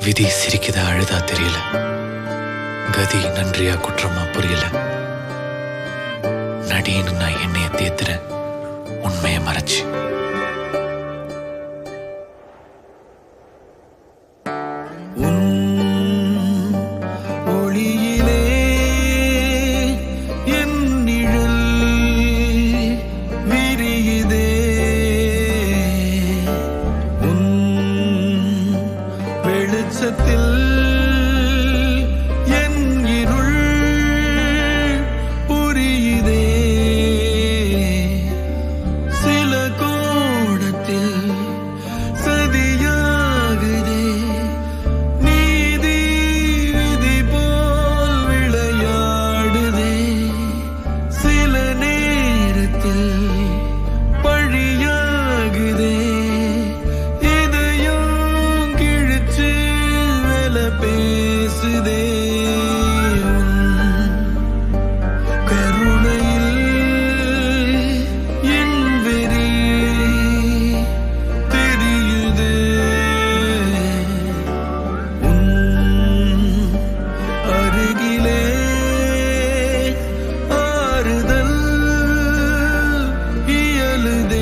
விதி சிரிக்குதா அழுதா தெரியல கதி நன்றியா குற்றமா புரியல நடின்னு நான் என்னைய தேத்துறேன் உண்மையை மறைச்சு உன் ஒளியிலே என் நிழல் விரியுதே உன் வெளிச்சத்தில் என் இருள் புரியுதே சில கோணத்தில் சதியாகுதே நீதி விதி போல் விளையாடுதே சில நேரத்தில் பழியாகுதே இதயம் கிழிச்சு வேல பேசுதே உன் கருணையில் என் வெறி தெரியுதே உன் அருகிலே ஆறுதல் இயலுதே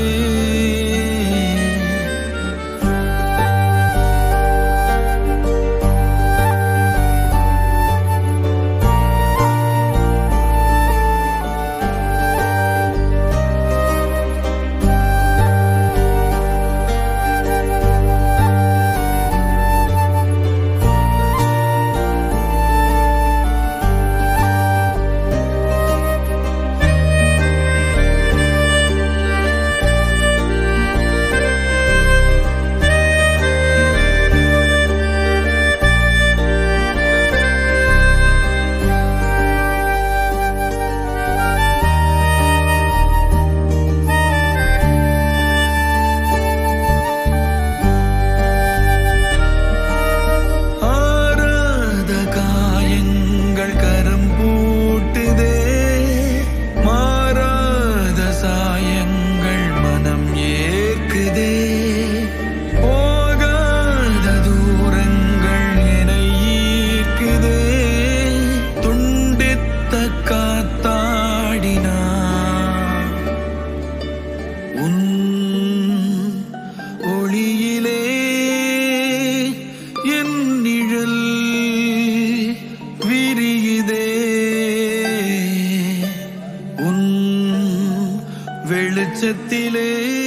ஆறாத காயங்கள் கரம் பூட்டுதே மாறாத சாயங்கள் மனம் ஏற்குதே போகாத தூரங்கள் என ஈர்க்குதே துண்டித்த காத்தாடினா உன் ஒளியிலே என் நிழல் விரியுதே உன் வெளிச்சத்திலே